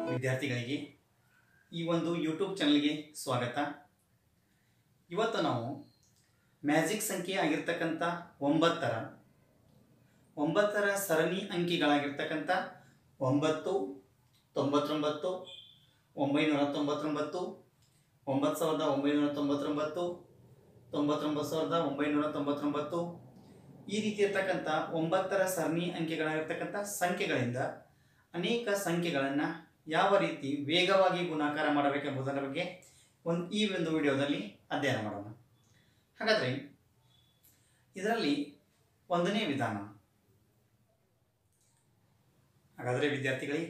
ವಿದ್ಯಾರ್ಥಿಗಳಿಗೆ ಈ ಒಂದು ಯೂಟ್ಯೂಬ್ ಚಾನಲ್ಗೆ ಸ್ವಾಗತ ಇವತ್ತು ನಾವು ಮ್ಯಾಜಿಕ್ ಸಂಖ್ಯೆ ಆಗಿರ್ತಕ್ಕಂಥ ಒಂಬತ್ತರ ಒಂಬತ್ತರ ಸರಣಿ ಅಂಕಿಗಳಾಗಿರ್ತಕ್ಕಂಥ ಒಂಬತ್ತು ತೊಂಬತ್ತೊಂಬತ್ತು ಒಂಬೈನೂರ ತೊಂಬತ್ತೊಂಬತ್ತು ಒಂಬತ್ತು ಸಾವಿರದ ಒಂಬೈನೂರ ತೊಂಬತ್ತೊಂಬತ್ತು ತೊಂಬತ್ತೊಂಬತ್ತು ಸಾವಿರದ ಒಂಬೈನೂರ ತೊಂಬತ್ತೊಂಬತ್ತು ಈ ರೀತಿ ಇರ್ತಕ್ಕಂಥ ಒಂಬತ್ತರ ಸರಣಿ ಅಂಕಿಗಳಾಗಿರ್ತಕ್ಕಂಥ ಸಂಖ್ಯೆಗಳಿಂದ ಅನೇಕ ಸಂಖ್ಯೆಗಳನ್ನು ಯಾವ ರೀತಿ ವೇಗವಾಗಿ ಗುಣಾಕಾರ ಮಾಡಬೇಕೆಂಬುದರ ಬಗ್ಗೆ ಒಂದು ಈ ಒಂದು ವಿಡಿಯೋದಲ್ಲಿ ಅಧ್ಯಯನ ಮಾಡೋಣ ಹಾಗಾದರೆ ಇದರಲ್ಲಿ ಒಂದನೇ ವಿಧಾನ ಹಾಗಾದರೆ ವಿದ್ಯಾರ್ಥಿಗಳೇ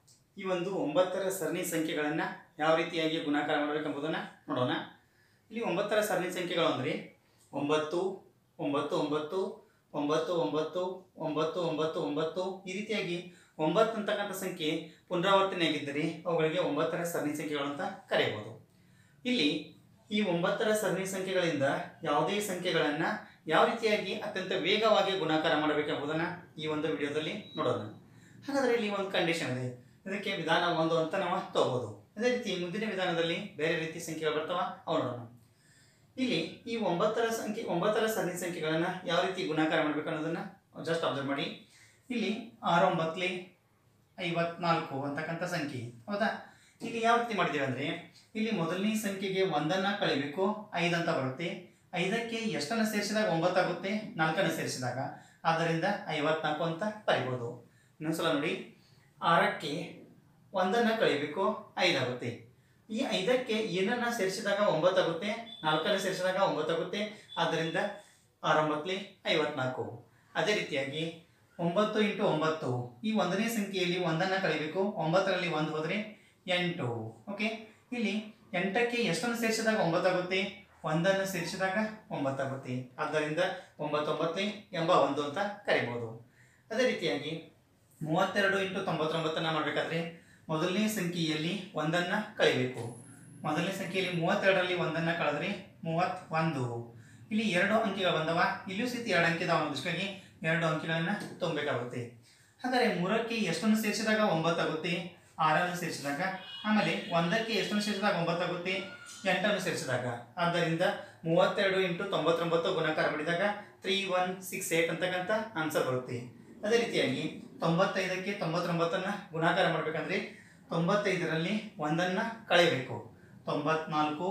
ಈ ಒಂದು ಒಂಬತ್ತರ ಸರಣಿ ಸಂಖ್ಯೆಗಳನ್ನು ಯಾವ ರೀತಿಯಾಗಿ ಗುಣಾಕಾರ ಮಾಡಬೇಕೆಂಬುದನ್ನು ನೋಡೋಣ ಇಲ್ಲಿ ಒಂಬತ್ತರ ಸರಣಿ ಸಂಖ್ಯೆಗಳು ಅಂದರೆ ಒಂಬತ್ತು ಒಂಬತ್ತು ಒಂಬತ್ತು ಒಂಬತ್ತು ಒಂಬತ್ತು ಒಂಬತ್ತು ಒಂಬತ್ತು ಒಂಬತ್ತು ಈ ರೀತಿಯಾಗಿ ಒಂಬತ್ತು ಅಂತಕ್ಕಂಥ ಸಂಖ್ಯೆ ಪುನರಾವರ್ತನೆಯಾಗಿದ್ದರೆ ಅವುಗಳಿಗೆ ಒಂಬತ್ತರ ಸರಣಿ ಸಂಖ್ಯೆಗಳು ಅಂತ ಕರೆಯಬಹುದು ಇಲ್ಲಿ ಈ ಒಂಬತ್ತರ ಸರಣಿ ಸಂಖ್ಯೆಗಳಿಂದ ಯಾವುದೇ ಸಂಖ್ಯೆಗಳನ್ನು ಯಾವ ರೀತಿಯಾಗಿ ಅತ್ಯಂತ ವೇಗವಾಗಿ ಗುಣಾಕಾರ ಮಾಡಬೇಕೆಂಬುದನ್ನು ಈ ಒಂದು ವಿಡಿಯೋದಲ್ಲಿ ನೋಡೋಣ ಹಾಗಾದರೆ ಇಲ್ಲಿ ಒಂದು ಕಂಡೀಷನ್ ಇದೆ ಇದಕ್ಕೆ ವಿಧಾನ ಒಂದು ಅಂತ ನಾವು ತಗೋಬೋದು ಅದೇ ರೀತಿ ಮುಂದಿನ ವಿಧಾನದಲ್ಲಿ ಬೇರೆ ರೀತಿ ಸಂಖ್ಯೆಗಳು ಬರ್ತಾವ ಅವು ನೋಡೋಣ ಇಲ್ಲಿ ಈ ಒಂಬತ್ತರ ಸಂಖ್ಯೆ ಒಂಬತ್ತರ ಸರಣಿ ಸಂಖ್ಯೆಗಳನ್ನು ಯಾವ ರೀತಿ ಗುಣಾಕಾರ ಮಾಡಬೇಕು ಅನ್ನೋದನ್ನು ಜಸ್ಟ್ ಅಬ್ಸರ್ವ್ ಮಾಡಿ ಇಲ್ಲಿ ಆರೊಂಬತ್ತಲಿ ಐವತ್ನಾಲ್ಕು ಅಂತಕ್ಕಂಥ ಸಂಖ್ಯೆ ಹೌದಾ ಇಲ್ಲಿ ಯಾವ ರೀತಿ ಮಾಡಿದ್ದೇವೆ ಅಂದರೆ ಇಲ್ಲಿ ಮೊದಲನೇ ಸಂಖ್ಯೆಗೆ ಒಂದನ್ನು ಕಳಿಬೇಕು ಐದು ಅಂತ ಬರುತ್ತೆ ಐದಕ್ಕೆ ಎಷ್ಟನ್ನು ಸೇರಿಸಿದಾಗ ಒಂಬತ್ತಾಗುತ್ತೆ ನಾಲ್ಕನ್ನು ಸೇರಿಸಿದಾಗ ಆದ್ದರಿಂದ ಐವತ್ನಾಲ್ಕು ಅಂತ ಬರಿಬೋದು ಇನ್ನೊಂದ್ಸಲ ನೋಡಿ ಆರಕ್ಕೆ ಒಂದನ್ನು ಕಳಿಬೇಕು ಐದಾಗುತ್ತೆ ಈ ಐದಕ್ಕೆ ಏನನ್ನ ಸೇರಿಸಿದಾಗ ಒಂಬತ್ತಾಗುತ್ತೆ ನಾಲ್ಕನ್ನು ಸೇರಿಸಿದಾಗ ಒಂಬತ್ತಾಗುತ್ತೆ ಆದ್ದರಿಂದ ಆರೊಂಬತ್ತಲಿ ಐವತ್ನಾಲ್ಕು ಅದೇ ರೀತಿಯಾಗಿ ಒಂಬತ್ತು ಇಂಟು ಒಂಬತ್ತು ಈ ಒಂದನೇ ಸಂಖ್ಯೆಯಲ್ಲಿ ಒಂದನ್ನು ಕಳಿಬೇಕು ಒಂಬತ್ತರಲ್ಲಿ ಒಂದು ಹೋದರೆ ಎಂಟು ಓಕೆ ಇಲ್ಲಿ ಎಂಟಕ್ಕೆ ಎಷ್ಟನ್ನು ಸೇರಿಸಿದಾಗ ಒಂಬತ್ತಾಗುತ್ತೆ ಒಂದನ್ನು ಸೇರಿಸಿದಾಗ ಒಂಬತ್ತಾಗುತ್ತೆ ಆದ್ದರಿಂದ ಒಂಬತ್ತೊಂಬತ್ತಲಿ ಎಂಬ ಒಂದು ಅಂತ ಕರಿಬೋದು ಅದೇ ರೀತಿಯಾಗಿ ಮೂವತ್ತೆರಡು ಇಂಟು ತೊಂಬತ್ತೊಂಬತ್ತನ್ನು ಮಾಡಬೇಕಾದ್ರೆ ಮೊದಲನೇ ಸಂಖ್ಯೆಯಲ್ಲಿ ಒಂದನ್ನು ಕಳಿಬೇಕು ಮೊದಲನೇ ಸಂಖ್ಯೆಯಲ್ಲಿ ಮೂವತ್ತೆರಡರಲ್ಲಿ ಒಂದನ್ನು ಕಳೆದ್ರೆ ಮೂವತ್ತೊಂದು ಇಲ್ಲಿ ಎರಡು ಅಂಕಿಗಳು ಬಂದವ ಇಲ್ಲೂ ಸಹಿತ ಎರಡು ಅಂಕಿ ಇದಾವ ಅದಕ್ಕಾಗಿ ಎರಡು ಅಂಕಿಗಳನ್ನು ತುಂಬಬೇಕಾಗುತ್ತೆ ಹಾಗಾದರೆ ಮೂರಕ್ಕೆ ಎಷ್ಟನ್ನು ಸೇರಿಸಿದಾಗ ಒಂಬತ್ತಾಗುತ್ತೆ ಆರನ್ನು ಸೇರಿಸಿದಾಗ ಆಮೇಲೆ ಒಂದಕ್ಕೆ ಎಷ್ಟನ್ನು ಸೇರಿಸಿದಾಗ ಒಂಬತ್ತಾಗುತ್ತೆ ಎಂಟನ್ನು ಸೇರಿಸಿದಾಗ ಆದ್ದರಿಂದ ಮೂವತ್ತೆರಡು ಇಂಟು ತೊಂಬತ್ತೊಂಬತ್ತು ಗುಣಾಕಾರ ಮಾಡಿದಾಗ ತ್ರೀ ಒನ್ ಸಿಕ್ಸ್ ಏಟ್ ಅಂತಕ್ಕಂಥ ಆನ್ಸರ್ ಬರುತ್ತೆ ಅದೇ ರೀತಿಯಾಗಿ ತೊಂಬತ್ತೈದಕ್ಕೆ ತೊಂಬತ್ತೊಂಬತ್ತನ್ನು ಗುಣಾಕಾರ ಮಾಡಬೇಕಂದ್ರೆ ತೊಂಬತ್ತೈದರಲ್ಲಿ ಒಂದನ್ನು ಕಳೆಯಬೇಕು ತೊಂಬತ್ನಾಲ್ಕು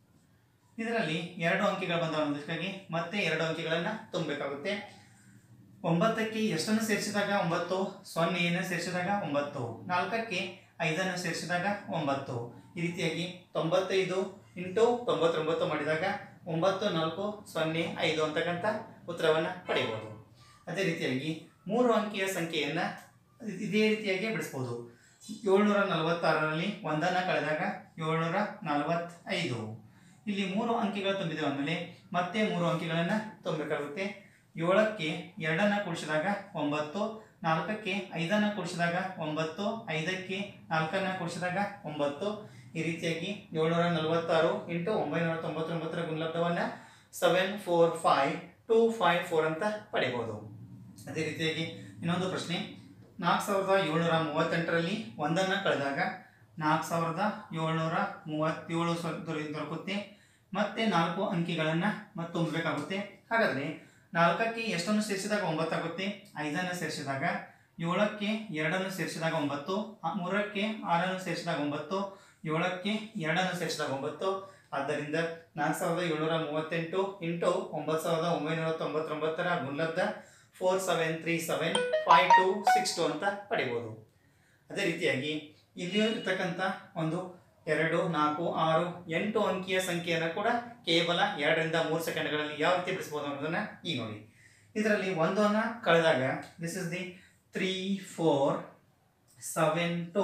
ಇದರಲ್ಲಿ ಎರಡು ಅಂಕಿಗಳು ಬಂದವು ಅನ್ನೋದಕ್ಕಾಗಿ ಮತ್ತೆ ಎರಡು ಅಂಕಿಗಳನ್ನು ತುಂಬಬೇಕಾಗುತ್ತೆ ಒಂಬತ್ತಕ್ಕೆ ಎಷ್ಟನ್ನು ಸೇರಿಸಿದಾಗ ಒಂಬತ್ತು ಸೊನ್ನೆಯನ್ನು ಸೇರಿಸಿದಾಗ ಒಂಬತ್ತು ನಾಲ್ಕಕ್ಕೆ ಐದನ್ನು ಸೇರಿಸಿದಾಗ ಒಂಬತ್ತು ಈ ರೀತಿಯಾಗಿ ತೊಂಬತ್ತೈದು ಇಂಟು ತೊಂಬತ್ತೊಂಬತ್ತು ಮಾಡಿದಾಗ ಒಂಬತ್ತು ನಾಲ್ಕು ಸೊನ್ನೆ ಐದು ಅಂತಕ್ಕಂಥ ಉತ್ತರವನ್ನು ಪಡೆಯಬಹುದು ಅದೇ ರೀತಿಯಾಗಿ ಮೂರು ಅಂಕಿಯ ಸಂಖ್ಯೆಯನ್ನು ಇದೇ ರೀತಿಯಾಗಿ ಬಿಡಿಸ್ಬೋದು ಏಳ್ನೂರ ನಲವತ್ತಾರರಲ್ಲಿ ಒಂದನ್ನು ಕಳೆದಾಗ ಏಳ್ನೂರ ನಲವತ್ತೈದು ಇಲ್ಲಿ ಮೂರು ಅಂಕಿಗಳು ತುಂಬಿದೆ ಅಂದಮೇಲೆ ಮತ್ತೆ ಮೂರು ಅಂಕಿಗಳನ್ನು ತುಂಬಬೇಕಾಗುತ್ತೆ ಏಳಕ್ಕೆ ಎರಡನ್ನು ಕೂಡಿಸಿದಾಗ ಒಂಬತ್ತು ನಾಲ್ಕಕ್ಕೆ ಐದನ್ನು ಕೂಡಿಸಿದಾಗ ಒಂಬತ್ತು ಐದಕ್ಕೆ ನಾಲ್ಕನ್ನು ಕೂಡಿಸಿದಾಗ ಒಂಬತ್ತು ಈ ರೀತಿಯಾಗಿ ಏಳ್ನೂರ ನಲವತ್ತಾರು ಇಂಟು ಒಂಬೈನೂರ ತೊಂಬತ್ತೊಂಬತ್ತರ ಗುಣಲಬ್ಧವನ್ನು seven four five two five four ಅಂತ ಪಡಿಬೋದು ಅದೇ ರೀತಿಯಾಗಿ ಇನ್ನೊಂದು ಪ್ರಶ್ನೆ ನಾಲ್ಕು ಸಾವಿರದ ಏಳ್ನೂರ ಮೂವತ್ತೆಂಟರಲ್ಲಿ ಒಂದನ್ನು ಕಳೆದಾಗ ನಾಲ್ಕು ಸಾವಿರದ ಏಳ್ನೂರ ಮೂವತ್ತೇಳು ಸ್ವ ದೊರೆ ದೊರಕುತ್ತೆ ಮತ್ತೆ ನಾಲ್ಕು ಅಂಕಿಗಳನ್ನು ಮತ್ತೆ ತುಂಬಬೇಕಾಗುತ್ತೆ ಹಾಗಾದರೆ ನಾಲ್ಕಕ್ಕೆ ಎಷ್ಟನ್ನು ಸೇರಿಸಿದಾಗ ಒಂಬತ್ತಾಗುತ್ತೆ ಐದನ್ನು ಸೇರಿಸಿದಾಗ ಏಳಕ್ಕೆ ಎರಡನ್ನು ಸೇರಿಸಿದಾಗ ಒಂಬತ್ತು ಆ- ಮೂರಕ್ಕೆ ಆರನ್ನು ಸೇರಿಸಿದಾಗ ಒಂಬತ್ತು ಏಳಕ್ಕೆ ಎರಡನ್ನು ಸೇರಿಸಿದಾಗ ಒಂಬತ್ತು ಆದ್ದರಿಂದ ನಾಲ್ಕು ಸಾವಿರದ ಏಳ್ನೂರ ಮೂವತ್ತೆಂಟು ಇಂಟು ಒಂಬತ್ತು ಸಾವಿರದ ಒಂಬೈನೂರ ತೊಂಬತ್ತೊಂಬತ್ತರ ಗುಣಲಬ್ಧ four seven three seven five two six two ಅಂತ ಪಡಿಬೋದು ಅದೇ ರೀತಿಯಾಗಿ ಇಲ್ಲಿ ಇರ್ತಕ್ಕಂಥ ಒಂದು ಎರಡು ನಾಲ್ಕು ಆರು ಎಂಟು ಅಂಕಿಯ ಸಂಖ್ಯೆಯನ್ನು ಕೂಡ ಕೇವಲ ಎರಡರಿಂದ ಮೂರು ಸೆಕೆಂಡ್ಗಳಲ್ಲಿ ಯಾವ ರೀತಿ ಬಿಡಿಸ್ಬೋದು ಅನ್ನೋದನ್ನು ಈಗ ನೋಡಿ ಇದರಲ್ಲಿ ಒಂದನ್ನು ಕಳೆದಾಗ this is the three four seven two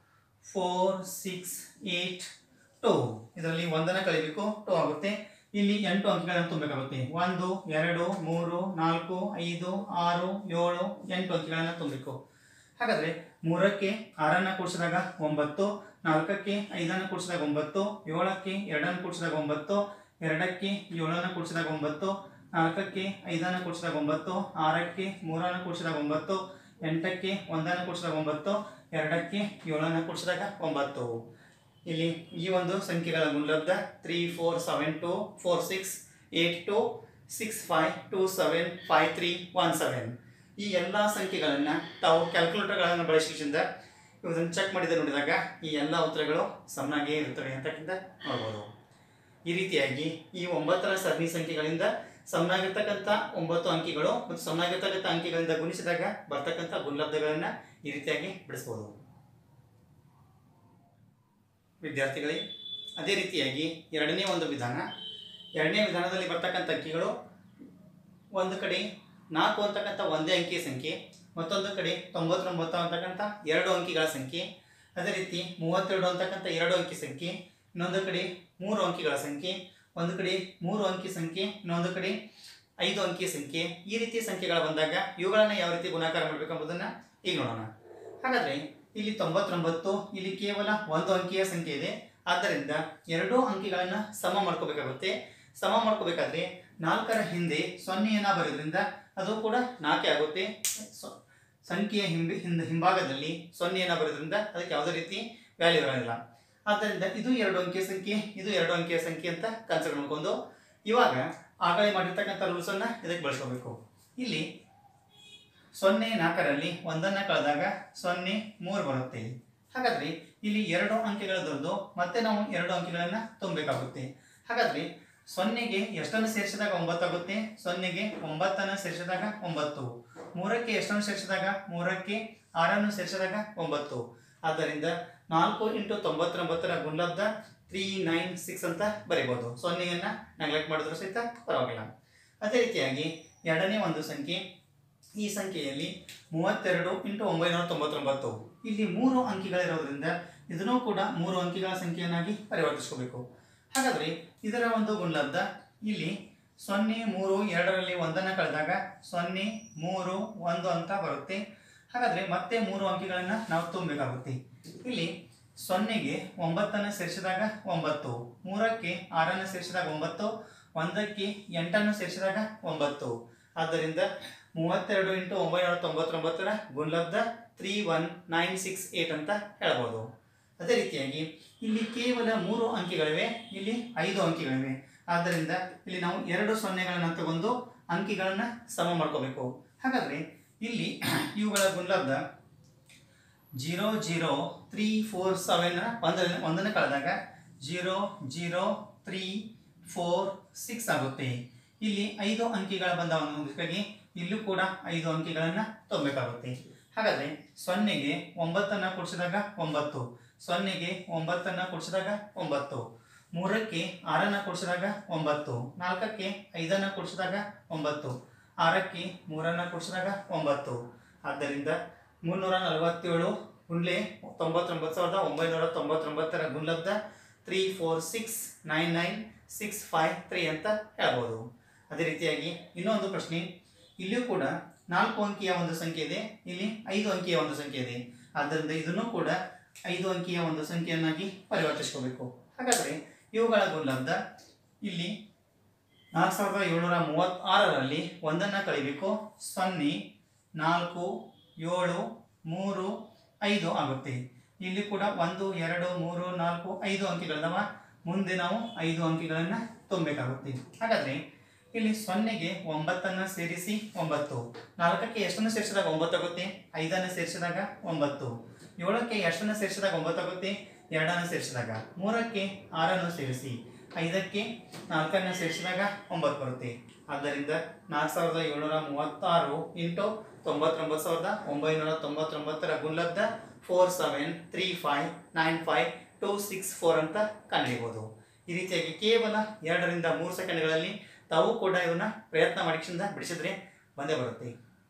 four six eight two ಇದರಲ್ಲಿ ಒಂದನ್ನು ಕಳಿಬೇಕು ಟು ಆಗುತ್ತೆ ಇಲ್ಲಿ ಎಂಟು ಅಂಕಿಗಳನ್ನು ತುಂಬಬೇಕಾಗುತ್ತೆ ಒಂದು ಎರಡು ಮೂರು ನಾಲ್ಕು ಐದು ಆರು ಏಳು ಎಂಟು ಅಂಕಿಗಳನ್ನು ತುಂಬಬೇಕು ಹಾಗಾದರೆ ಮೂರಕ್ಕೆ ಆರನ್ನು ಕೂಡಿಸಿದಾಗ ಒಂಬತ್ತು ನಾಲ್ಕಕ್ಕೆ ಐದನ್ನು ಕೂಡಿಸಿದಾಗ ಒಂಬತ್ತು ಏಳಕ್ಕೆ ಎರಡನ್ನು ಕೂಡಿಸಿದಾಗ ಒಂಬತ್ತು ಎರಡಕ್ಕೆ ಏಳನ್ನು ಕೂಡಿಸಿದಾಗ ಒಂಬತ್ತು ನಾಲ್ಕಕ್ಕೆ ಐದನ್ನು ಕೂಡಿಸಿದಾಗ ಒಂಬತ್ತು ಆರಕ್ಕೆ ಮೂರನ್ನು ಕೂಡಿಸಿದಾಗ ಒಂಬತ್ತು ಎಂಟಕ್ಕೆ ಒಂದನ್ನು ಕೂಡಿಸಿದಾಗ ಒಂಬತ್ತು ಎರಡಕ್ಕೆ ಏಳನ್ನು ಕೂಡಿಸಿದಾಗ ಒಂಬತ್ತು ಇಲ್ಲಿ ಈ ಒಂದು ಸಂಖ್ಯೆಗಳ ಗುಣಲಬ್ಧ three four seven two four six eight two six five two seven five three one seven ಈ ಎಲ್ಲ ಸಂಖ್ಯೆಗಳನ್ನು ತಾವು ಕ್ಯಾಲ್ಕುಲೇಟರ್ಗಳನ್ನು ಬಳಸಿದಿಂದ ಇದನ್ನು ಚೆಕ್ ಮಾಡಿದ ನೋಡಿದಾಗ ಈ ಎಲ್ಲ ಉತ್ತರಗಳು ಸಮನಾಗಿಯೇ ಇರುತ್ತವೆ ಅಂತಕ್ಕಿಂತ ನೋಡ್ಬೋದು ಈ ರೀತಿಯಾಗಿ ಈ ಒಂಬತ್ತರ ಸರಣಿ ಸಂಖ್ಯೆಗಳಿಂದ ಸಮನಾಗಿರ್ತಕ್ಕಂಥ ಒಂಬತ್ತು ಅಂಕಿಗಳು ಮತ್ತು ಸಮನಾಗಿರ್ತಕ್ಕಂಥ ಅಂಕಿಗಳಿಂದ ಗುಣಿಸಿದಾಗ ಬರ್ತಕ್ಕಂಥ ಗುಣಲಬ್ಧಗಳನ್ನು ಈ ರೀತಿಯಾಗಿ ಬಿಡಿಸ್ಬೋದು ವಿದ್ಯಾರ್ಥಿಗಳಿಗೆ ಅದೇ ರೀತಿಯಾಗಿ ಎರಡನೇ ಒಂದು ವಿಧಾನ ಎರಡನೇ ವಿಧಾನದಲ್ಲಿ ಬರ್ತಕ್ಕಂಥ ಅಂಕಿಗಳು ಒಂದು ಕಡೆ ನಾಲ್ಕು ಅಂತಕ್ಕಂಥ ಒಂದೇ ಅಂಕಿಯ ಸಂಖ್ಯೆ ಮತ್ತೊಂದು ಕಡೆ ತೊಂಬತ್ತೊಂಬತ್ತು ಅಂತಕ್ಕಂಥ ಎರಡು ಅಂಕಿಗಳ ಸಂಖ್ಯೆ ಅದೇ ರೀತಿ ಮೂವತ್ತೆರಡು ಅಂತಕ್ಕಂಥ ಎರಡು ಅಂಕಿ ಸಂಖ್ಯೆ ಇನ್ನೊಂದು ಕಡೆ ಮೂರು ಅಂಕಿಗಳ ಸಂಖ್ಯೆ ಒಂದು ಕಡೆ ಮೂರು ಅಂಕಿ ಸಂಖ್ಯೆ ಇನ್ನೊಂದು ಕಡೆ ಐದು ಅಂಕಿಯ ಸಂಖ್ಯೆ ಈ ರೀತಿಯ ಸಂಖ್ಯೆಗಳು ಬಂದಾಗ ಇವುಗಳನ್ನು ಯಾವ ರೀತಿ ಗುಣಾಕಾರ ಮಾಡಬೇಕೆಂಬುದನ್ನು ಈಗ ನೋಡೋಣ ಹಾಗಾದರೆ ಇಲ್ಲಿ ತೊಂಬತ್ತೊಂಬತ್ತು ಇಲ್ಲಿ ಕೇವಲ ಒಂದು ಅಂಕಿಯ ಸಂಖ್ಯೆ ಇದೆ ಆದ್ದರಿಂದ ಎರಡೂ ಅಂಕಿಗಳನ್ನು ಸಮ ಮಾಡ್ಕೋಬೇಕಾಗುತ್ತೆ ಸಮ ಮಾಡ್ಕೋಬೇಕಾದ್ರೆ ನಾಲ್ಕರ ಹಿಂದೆ ಸೊನ್ನೆಯನ್ನು ಬರೋದ್ರಿಂದ ಅದು ಕೂಡ ನಾಲ್ಕೇ ಆಗುತ್ತೆ ಸೊ- ಸಂಖ್ಯೆಯ ಹಿಂಬಿ ಹಿಂದ ಹಿಂಭಾಗದಲ್ಲಿ ಸೊನ್ನೆಯನ್ನು ಬರೋದ್ರಿಂದ ಅದಕ್ಕೆ ಯಾವುದೇ ರೀತಿ ವ್ಯಾಲ್ಯೂ ಇರೋದಿಲ್ಲ ಆದ್ದರಿಂದ ಇದು ಎರಡು ಅಂಕಿಯ ಸಂಖ್ಯೆ ಇದು ಎರಡು ಅಂಕಿಯ ಸಂಖ್ಯೆ ಅಂತ ಕನ್ಸಿಡರ್ ಮಾಡ್ಕೊಂಡು ಇವಾಗ ಆಗಲೇ ಮಾಡಿರ್ತಕ್ಕಂಥ ರೂಲ್ಸನ್ನು ಇದಕ್ಕೆ ಬಳಸ್ಕೋಬೇಕು ಇಲ್ಲಿ ಸೊನ್ನೆ ನಾಲ್ಕರಲ್ಲಿ ಒಂದನ್ನು ಕಳೆದಾಗ ಸೊನ್ನೆ ಮೂರು ಬರುತ್ತೆ ಹಾಗಾದ್ರೆ ಇಲ್ಲಿ ಎರಡು ಅಂಕಿಗಳದ್ದು ಮತ್ತೆ ನಾವು ಎರಡು ಅಂಕಿಗಳನ್ನು ತುಂಬಬೇಕಾಗುತ್ತೆ ಹಾಗಾದ್ರೆ ಸೊನ್ನೆಗೆ ಎಷ್ಟನ್ನು ಸೇರಿಸಿದಾಗ ಒಂಬತ್ತಾಗುತ್ತೆ ಸೊನ್ನೆಗೆ ಒಂಬತ್ತನ್ನು ಸೇರಿಸಿದಾಗ ಒಂಬತ್ತು ಮೂರಕ್ಕೆ ಎಷ್ಟನ್ನು ಸೇರಿಸಿದಾಗ ಮೂರಕ್ಕೆ ಆರನ್ನು ಸೇರಿಸಿದಾಗ ಒಂಬತ್ತು ಆದ್ದರಿಂದ ನಾಲ್ಕು ಇಂಟು ತೊಂಬತ್ತೊಂಬತ್ತರ ಗುಣಲಬ್ಧ ತ್ರೀ ನೈನ್ ಸಿಕ್ಸ್ ಅಂತ ಬರೀಬೋದು ಸೊನ್ನೆಯನ್ನು ನೆಗ್ಲೆಕ್ಟ್ ಮಾಡಿದ್ರು ಸಹಿತ ಪರವಾಗಿಲ್ಲ ಅದೇ ರೀತಿಯಾಗಿ ಎರಡನೇ ಒಂದು ಸಂಖ್ಯೆ ಈ ಸಂಖ್ಯೆಯಲ್ಲಿ ಮೂವತ್ತೆರಡು ಇಂಟು ಒಂಬೈನೂರ ತೊಂಬತ್ತೊಂಬತ್ತು ಇಲ್ಲಿ ಮೂರು ಅಂಕಿಗಳಿರೋದ್ರಿಂದ ಇದನ್ನೂ ಕೂಡ ಮೂರು ಅಂಕಿಗಳ ಸಂಖ್ಯೆಯನ್ನಾಗಿ ಪರಿವರ್ತಿಸ್ಕೋಬೇಕು ಹಾಗಾದರೆ ಇದರ ಒಂದು ಗುಣಲಬ್ಧ ಇಲ್ಲಿ ಸೊನ್ನೆ ಮೂರು ಎರಡರಲ್ಲಿ ಒಂದನ್ನು ಕಳೆದಾಗ ಸೊನ್ನೆ ಮೂರು ಒಂದು ಅಂತ ಬರುತ್ತೆ ಹಾಗಾದರೆ ಮತ್ತೆ ಮೂರು ಅಂಕಿಗಳನ್ನು ನಾವು ತುಂಬಬೇಕಾಗುತ್ತೆ ಇಲ್ಲಿ ಸೊನ್ನೆಗೆ ಒಂಬತ್ತನ್ನು ಸೇರಿಸಿದಾಗ ಒಂಬತ್ತು ಮೂರಕ್ಕೆ ಆರನ್ನು ಸೇರಿಸಿದಾಗ ಒಂಬತ್ತು ಒಂದಕ್ಕೆ ಎಂಟನ್ನು ಸೇರಿಸಿದಾಗ ಒಂಬತ್ತು ಆದ್ದರಿಂದ ಮೂವತ್ತೆರಡು ಇಂಟು ಒಂಬೈನೂರ ತೊಂಬತ್ತೊಂಬತ್ತರ ಗುಣಲಬ್ಧ three one nine six eight ಅಂತ ಹೇಳ್ಬೋದು ಅದೇ ರೀತಿಯಾಗಿ ಇಲ್ಲಿ ಕೇವಲ ಮೂರು ಅಂಕಿಗಳಿವೆ ಇಲ್ಲಿ ಐದು ಅಂಕಿಗಳಿವೆ ಆದ್ದರಿಂದ ಇಲ್ಲಿ ನಾವು ಎರಡು ಸೊನ್ನೆಗಳನ್ನು ತಗೊಂಡು ಅಂಕಿಗಳನ್ನು ಸಮ ಮಾಡ್ಕೋಬೇಕು ಹಾಗಾದರೆ ಇಲ್ಲಿ ಇವುಗಳ ಗುಣಲಬ್ಧ zero zero three four seven ಒಂದರಲ್ಲಿ ಒಂದನ್ನು ಕಳೆದಾಗ zero zero three four six ಆಗುತ್ತೆ ಇಲ್ಲಿ ಐದು ಅಂಕಿಗಳ ಬಂದವನಿಗಾಗಿ ಇಲ್ಲೂ ಕೂಡ ಐದು ಅಂಕಿಗಳನ್ನು ತುಂಬಬೇಕಾಗುತ್ತೆ ಹಾಗಾದರೆ ಸೊನ್ನೆಗೆ ಒಂಬತ್ತನ್ನು ಕೂಡಿಸಿದಾಗ ಒಂಬತ್ತು ಸೊನ್ನೆಗೆ ಒಂಬತ್ತನ್ನು ಕೂಡಿಸಿದಾಗ ಒಂಬತ್ತು ಮೂರಕ್ಕೆ ಆರನ್ನು ಕೂಡಿಸಿದಾಗ ಒಂಬತ್ತು ನಾಲ್ಕಕ್ಕೆ ಐದನ್ನು ಕೂಡಿಸಿದಾಗ ಒಂಬತ್ತು ಆರಕ್ಕೆ ಮೂರನ್ನು ಕೂಡಿಸಿದಾಗ ಒಂಬತ್ತು ಆದ್ದರಿಂದ ಮುನ್ನೂರ ನಲವತ್ತೇಳು ಗುಂಡ್ಲೆ ತೊಂಬತ್ತೊಂಬತ್ತು ಸಾವಿರದ ಒಂಬೈನೂರ ತೊಂಬತ್ತೊಂಬತ್ತರ ಗುಣಲಬ್ಧ three four six nine nine six five three ಅಂತ ಹೇಳ್ಬೋದು ಅದೇ ರೀತಿಯಾಗಿ ಇನ್ನೊಂದು ಪ್ರಶ್ನೆ ಇಲ್ಲಿಯೂ ಕೂಡ ನಾಲ್ಕು ಅಂಕಿಯ ಒಂದು ಸಂಖ್ಯೆ ಇದೆ ಇಲ್ಲಿ ಐದು ಅಂಕಿಯ ಒಂದು ಸಂಖ್ಯೆ ಇದೆ ಆದ್ದರಿಂದ ಇದನ್ನು ಕೂಡ ಐದು ಅಂಕಿಯ ಒಂದು ಸಂಖ್ಯೆಯನ್ನಾಗಿ ಪರಿವರ್ತಿಸ್ಕೋಬೇಕು ಹಾಗಾದರೆ ಇವುಗಳ ಗುಣಲಬ್ಧ ಇಲ್ಲಿ ನಾಲ್ಕು ಸಾವಿರದ ಏಳ್ನೂರ ಮೂವತ್ತಾರರಲ್ಲಿ ಒಂದನ್ನು ಕಳಿಬೇಕು ಸೊನ್ನೆ ನಾಲ್ಕು ಏಳು ಮೂರು ಐದು ಆಗುತ್ತೆ ಇಲ್ಲಿ ಕೂಡ ಒಂದು ಎರಡು ಮೂರು ನಾಲ್ಕು ಐದು ಅಂಕಿಗಳದವ ಮುಂದೆ ನಾವು ಐದು ಅಂಕಿಗಳನ್ನು ತುಂಬಬೇಕಾಗುತ್ತೆ ಹಾಗಾದರೆ ಇಲ್ಲಿ ಸೊನ್ನೆಗೆ ಒಂಬತ್ತನ್ನು ಸೇರಿಸಿ ಒಂಬತ್ತು ನಾಲ್ಕಕ್ಕೆ ಎಷ್ಟನ್ನು ಸೇರಿಸಿದಾಗ ಒಂಬತ್ತು ಆಗುತ್ತೆ ಐದನ್ನು ಸೇರಿಸಿದಾಗ ಒಂಬತ್ತು ಏಳಕ್ಕೆ ಎಷ್ಟನ್ನು ಸೇರಿಸಿದಾಗ ಒಂಬತ್ತು ಆಗುತ್ತೆ ಎರಡನ್ನು ಸೇರಿಸಿದಾಗ ಮೂರಕ್ಕೆ ಆರನ್ನು ಸೇರಿಸಿ ಐದಕ್ಕೆ ನಾಲ್ಕನ್ನು ಸೇರಿಸಿದಾಗ ಒಂಬತ್ತು ಬರುತ್ತೆ ಆದ್ದರಿಂದ ನಾಲ್ಕು ಸಾವಿರದ ಏಳ್ನೂರ ಮೂವತ್ತಾರು ಇಂಟು ತೊಂಬತ್ತೊಂಬತ್ತು ಸಾವಿರದ ಒಂಬೈನೂರ ತೊಂಬತ್ತೊಂಬತ್ತರ ಗುಣಲಬ್ಧ four seven three five nine five two six four ಅಂತ ಕಂಡುಹಿಡಿಬೋದು ಈ ರೀತಿಯಾಗಿ ಕೇವಲ ಎರಡರಿಂದ ಮೂರು ಸೆಕೆಂಡ್ಗಳಲ್ಲಿ ತಾವು ಕೂಡ ಇವನ್ನ ಪ್ರಯತ್ನ ಮಾಡಿಕ್ಷಿಂದ ಬಿಡಿಸಿದ್ರೆ ಬಂದೇ ಬರುತ್ತೆ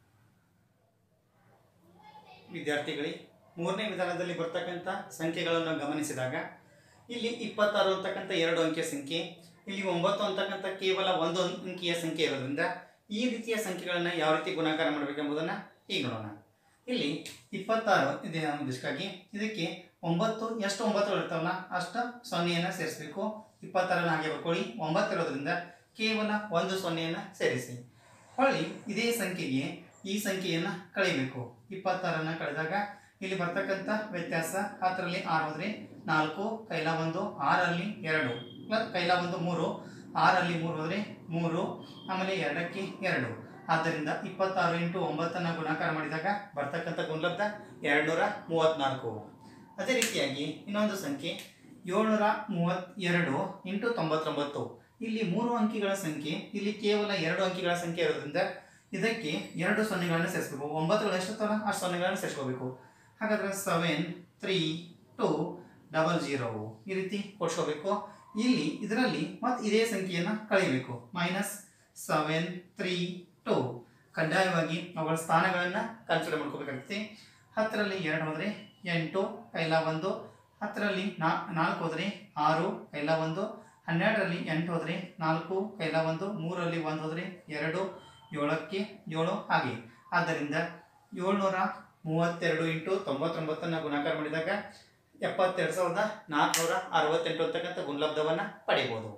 ವಿದ್ಯಾರ್ಥಿಗಳೇ ಮೂರನೇ ವಿಧಾನದಲ್ಲಿ ಬರ್ತಕ್ಕಂಥ ಸಂಖ್ಯೆಗಳನ್ನು ಗಮನಿಸಿದಾಗ ಇಲ್ಲಿ ಇಪ್ಪತ್ತಾರು ಅಂತಕ್ಕಂಥ ಎರಡು ಅಂಕಿಯ ಸಂಖ್ಯೆ ಇಲ್ಲಿ ಒಂಬತ್ತು ಅಂತಕ್ಕಂಥ ಕೇವಲ ಒಂದು ಅಂಕಿಯ ಸಂಖ್ಯೆ ಇರೋದ್ರಿಂದ ಈ ರೀತಿಯ ಸಂಖ್ಯೆಗಳನ್ನು ಯಾವ ರೀತಿ ಗುಣಾಕಾರ ಮಾಡಬೇಕೆಂಬುದನ್ನು ಈಗ ನೋಡೋಣ ಇಲ್ಲಿ ಇಪ್ಪತ್ತಾರು ಇದೆ ಅನ್ನೋದಕ್ಕಾಗಿ ಇದಕ್ಕೆ ಒಂಬತ್ತು ಎಷ್ಟು ಒಂಬತ್ತುಗಳು ಇರ್ತಾವಲ್ಲ ಅಷ್ಟು ಸೊನ್ನೆಯನ್ನು ಸೇರಿಸಬೇಕು ಇಪ್ಪತ್ತಾರನ್ನು ಹಾಗೆ ಬರ್ಕೊಳ್ಳಿ ಒಂಬತ್ತು ಇರೋದ್ರಿಂದ ಕೇವಲ ಒಂದು ಸೊನ್ನೆಯನ್ನು ಸೇರಿಸಿ ಹೊಳ್ಳಿ ಇದೇ ಸಂಖ್ಯೆಗೆ ಈ ಸಂಖ್ಯೆಯನ್ನು ಕಳಿಬೇಕು ಇಪ್ಪತ್ತಾರನ್ನು ಕಳೆದಾಗ ಇಲ್ಲಿ ಬರ್ತಕ್ಕಂಥ ವ್ಯತ್ಯಾಸ ಹತ್ತರಲ್ಲಿ ಆರು ಹೋದ್ರೆ ನಾಲ್ಕು ಕೈಲ ಒಂದು ಆರಲ್ಲಿ ಎರಡು ಪ್ಲಸ್ ಕೈಲ ಒಂದು ಮೂರು ಆರಲ್ಲಿ ಮೂರು ಹೋದರೆ ಮೂರು ಆಮೇಲೆ ಎರಡಕ್ಕೆ ಎರಡು ಆದ್ದರಿಂದ ಇಪ್ಪತ್ತಾರು ಇಂಟು ಒಂಬತ್ತನ್ನು ಗುಣಾಕಾರ ಮಾಡಿದಾಗ ಬರ್ತಕ್ಕಂಥ ಗುಣಲಬ್ಧ ಎರಡುನೂರ ಮೂವತ್ತ್ನಾಲ್ಕು ಅದೇ ರೀತಿಯಾಗಿ ಇನ್ನೊಂದು ಸಂಖ್ಯೆ ಏಳ್ನೂರ ಮೂವತ್ತೆರಡು ಇಂಟು ತೊಂಬತ್ತೊಂಬತ್ತು ಇಲ್ಲಿ ಮೂರು ಅಂಕಿಗಳ ಸಂಖ್ಯೆ ಇಲ್ಲಿ ಕೇವಲ ಎರಡು ಅಂಕಿಗಳ ಸಂಖ್ಯೆ ಇರೋದ್ರಿಂದ ಇದಕ್ಕೆ ಎರಡು ಸೊನ್ನೆಗಳನ್ನು ಸೇರಿಸ್ಬೇಕು ಒಂಬತ್ತುಗಳು ಎಷ್ಟಿರ್ತಾವಲ್ಲ ಆ ಸೊನ್ನೆಗಳನ್ನು ಸೇರಿಸ್ಕೋಬೇಕು ಹಾಗಾದ್ರೆ seven three two double zero ಈ ರೀತಿ ಕೊಡ್ಸ್ಕೋಬೇಕು ಇಲ್ಲಿ ಇದರಲ್ಲಿ ಮತ್ತೆ ಇದೇ ಸಂಖ್ಯೆಯನ್ನು ಕಳೆಯಬೇಕು ಮೈನಸ್ ಸೆವೆನ್ ತ್ರೀ ಟು ಕಡ್ಡಾಯವಾಗಿ ಅವುಗಳ ಸ್ಥಾನಗಳನ್ನು ಕನ್ಸಿಡರ್ ಮಾಡ್ಕೋಬೇಕಾಗುತ್ತೆ ಹತ್ತರಲ್ಲಿ ಎರಡು ಹೋದರೆ ಎಂಟು ಕೈಲ ಒಂದು ಹತ್ತರಲ್ಲಿ ನಾ ನಾಲ್ಕು ಹೋದರೆ ಆರು ಕೈಲ ಒಂದು ಹನ್ನೆರಡರಲ್ಲಿ ಎಂಟು ಹೋದರೆ ನಾಲ್ಕು ಕೈಲ ಒಂದು ಮೂರರಲ್ಲಿ ಒಂದು ಹೋದರೆ ಎರಡು ಏಳಕ್ಕೆ ಏಳು ಹಾಗೆ ಆದ್ದರಿಂದ ಏಳ್ನೂರ ಮೂವತ್ತೆರಡು ಇಂಟು ತೊಂಬತ್ತೊಂಬತ್ತನ್ನು ಗುಣಾಕಾರ ಮಾಡಿದಾಗ ಎಪ್ಪತ್ತೆರಡು ಸಾವಿರದ ನಾಲ್ಕುನೂರ ಅರವತ್ತೆಂಟು ಅಂತಕ್ಕಂಥ ಗುಣಲಬ್ಧವನ್ನು ಪಡಿಬೋದು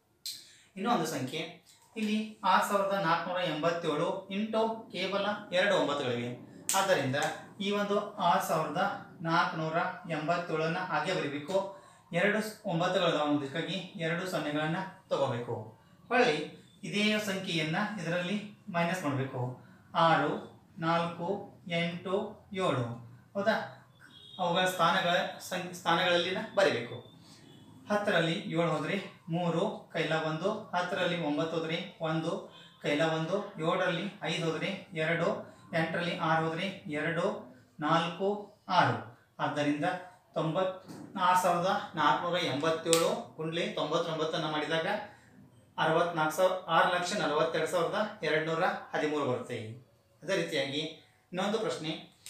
ಇನ್ನೂ ಒಂದು ಸಂಖ್ಯೆ ಇಲ್ಲಿ ಆರು ಸಾವಿರದ ನಾಲ್ಕುನೂರ ಎಂಬತ್ತೇಳು ಇಂಟು ಕೇವಲ ಎರಡು ಒಂಬತ್ತುಗಳಿವೆ ಆದ್ದರಿಂದ ಈ ಒಂದು ಆರು ಸಾವಿರದ ನಾಲ್ಕುನೂರ ಎಂಬತ್ತೇಳನ್ನು ಹಾಗೆ ಬರೀಬೇಕು ಎರಡು ಸ್- ಒಂಬತ್ತುಗಳಿದಾವೆ ಅದಕ್ಕಾಗಿ ಎರಡು ಸೊನ್ನೆಗಳನ್ನು ತಗೋಬೇಕು ಹೊಳ್ಳಿ ಇದೇ ಸಂಖ್ಯೆಯನ್ನು ಇದರಲ್ಲಿ ಮೈನಸ್ ಮಾಡಬೇಕು ಆರು ನಾಲ್ಕು ಎಂಟು ಏಳು ಹೌದಾ ಅವುಗಳ ಸ್ಥಾನಗಳ ಸಂ ಸ್ಥಾನಗಳಲ್ಲಿನ ಬರೀಬೇಕು ಹತ್ತರಲ್ಲಿ ಏಳು ಹೋದ್ರಿ ಮೂರು ಕೈಲ ಒಂದು ಹತ್ತರಲ್ಲಿ ಒಂಬತ್ತು ಹೋದ್ರಿ ಒಂದು ಕೈಲ ಒಂದು ಏಳರಲ್ಲಿ ಐದು ಹೋದ್ರಿ ಎರಡು ಎಂಟರಲ್ಲಿ ಆರು ಹೋದ್ರಿ ಎರಡು ನಾಲ್ಕು ಆರು ಆದ್ದರಿಂದ ತೊಂಬತ್ ಆರು ಸಾವಿರದ ನಾಲ್ಕುನೂರ ಎಂಬತ್ತೇಳು ಗುಂಡ್ಲಿ ತೊಂಬತ್ತೊಂಬತ್ತನ್ನು ಮಾಡಿದಾಗ ಅರವತ್ನಾಲ್ಕು ಸಾವಿರ ಆರು ಲಕ್ಷ ನಲವತ್ತೆರಡು ಸಾವಿರದ ಎರಡು ನೂರ ಹದಿಮೂರು ಬರುತ್ತೆ ಅದೇ ರೀತಿಯಾಗಿ ಇನ್ನೊಂದು ಪ್ರಶ್ನೆ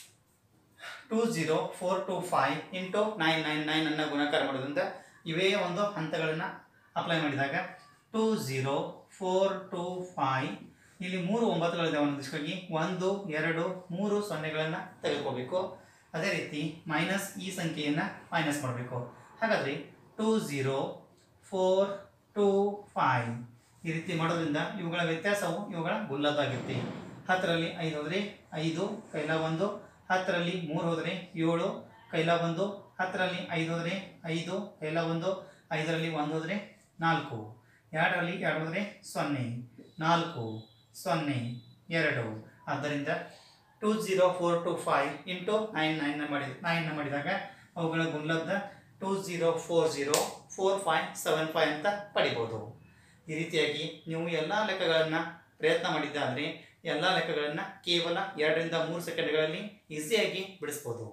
two zero four two five into nine nine nine ಅನ್ನು ಗುಣಾಕಾರ ಮಾಡೋದ್ರಿಂದ ಇವೇ ಒಂದು ಹಂತಗಳನ್ನು ಅಪ್ಲೈ ಮಾಡಿದಾಗ two zero four two five ಇಲ್ಲಿ ಮೂರು ಒಂಬತ್ತುಗಳಿದ್ದಾವೆ ಅನ್ನೋದಕ್ಕಾಗಿ ಒಂದು ಎರಡು ಮೂರು ಸೊನ್ನೆಗಳನ್ನು ತೆಗೆದುಕೋಬೇಕು ಅದೇ ರೀತಿ ಮೈನಸ್ ಈ ಸಂಖ್ಯೆಯನ್ನು ಮೈನಸ್ ಮಾಡಬೇಕು ಹಾಗಾದರೆ two zero four two five ಈ ರೀತಿ ಮಾಡೋದ್ರಿಂದ ಇವುಗಳ ವ್ಯತ್ಯಾಸವು ಇವುಗಳ ಗುಲ್ಲದಾಗಿರುತ್ತೆ ಹತ್ತರಲ್ಲಿ ಐದು ಹೋದರೆ ಐದು ಕೈಲ ಒಂದು ಹತ್ತರಲ್ಲಿ ಮೂರು ಹೋದರೆ ಏಳು ಕೈಲ ಒಂದು ಹತ್ತರಲ್ಲಿ ಐದು ಹೋದರೆ ಐದು ಕೈಲ ಒಂದು ಐದರಲ್ಲಿ ಒಂದು ಹೋದರೆ ನಾಲ್ಕು ಎರಡರಲ್ಲಿ ಎರಡು ಹೋದರೆ ಸೊನ್ನೆ ನಾಲ್ಕು ಸೊನ್ನೆ ಎರಡು ಆದ್ದರಿಂದ two zero four two five into nine ನೈನ್ನ ಮಾಡಿ ನೈನ್ನ ಮಾಡಿದಾಗ ಅವುಗಳ ಗುಣಲಬ್ಧ two zero four zero four five seven five ಅಂತ ಪಡಿಬೋದು ಈ ರೀತಿಯಾಗಿ ನೀವು ಎಲ್ಲ ಲೆಕ್ಕಗಳನ್ನು ಪ್ರಯತ್ನ ಮಾಡಿದ್ದಾದರೆ ಎಲ್ಲ ಲೆಕ್ಕಗಳನ್ನು ಕೇವಲ ಎರಡರಿಂದ ಮೂರು ಸೆಕೆಂಡ್ಗಳಲ್ಲಿ ಈಸಿಯಾಗಿ ಬಿಡಿಸ್ಬೋದು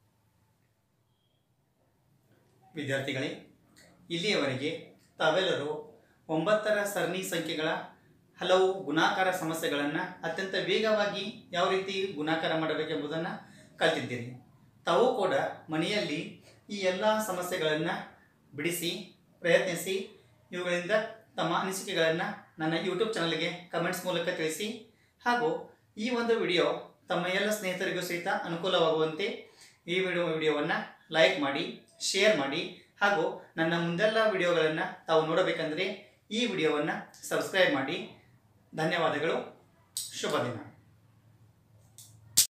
ವಿದ್ಯಾರ್ಥಿಗಳೇ ಇಲ್ಲಿಯವರೆಗೆ ತಾವೆಲ್ಲರೂ ಒಂಬತ್ತರ ಸರಣಿ ಸಂಖ್ಯೆಗಳ ಹಲವು ಗುಣಾಕಾರ ಸಮಸ್ಯೆಗಳನ್ನು ಅತ್ಯಂತ ವೇಗವಾಗಿ ಯಾವ ರೀತಿ ಗುಣಾಕಾರ ಮಾಡಬೇಕೆಂಬುದನ್ನು ಕಲ್ತಿದ್ದೀರಿ ತಾವು ಕೂಡ ಮನೆಯಲ್ಲಿ ಈ ಎಲ್ಲ ಸಮಸ್ಯೆಗಳನ್ನು ಬಿಡಿಸಿ ಪ್ರಯತ್ನಿಸಿ ಇವುಗಳಿಂದ ತಮ್ಮ ಅನಿಸಿಕೆಗಳನ್ನು ನನ್ನ ಯೂಟ್ಯೂಬ್ ಚಾನಲ್ಗೆ ಕಮೆಂಟ್ಸ್ ಮೂಲಕ ತಿಳಿಸಿ ಹಾಗೂ ಈ ಒಂದು ವಿಡಿಯೋ ತಮ್ಮ ಎಲ್ಲ ಸ್ನೇಹಿತರಿಗೂ ಸಹಿತ ಅನುಕೂಲವಾಗುವಂತೆ ಈ ವಿಡಿಯೋ ವಿಡಿಯೋವನ್ನು ಲೈಕ್ ಮಾಡಿ ಶೇರ್ ಮಾಡಿ ಹಾಗೂ ನನ್ನ ಮುಂದೆಲ್ಲ ವಿಡಿಯೋಗಳನ್ನು ತಾವು ನೋಡಬೇಕಂದ್ರೆ ಈ ವಿಡಿಯೋವನ್ನು ಸಬ್ಸ್ಕ್ರೈಬ್ ಮಾಡಿ ಧನ್ಯವಾದಗಳು ಶುಭ ದಿನ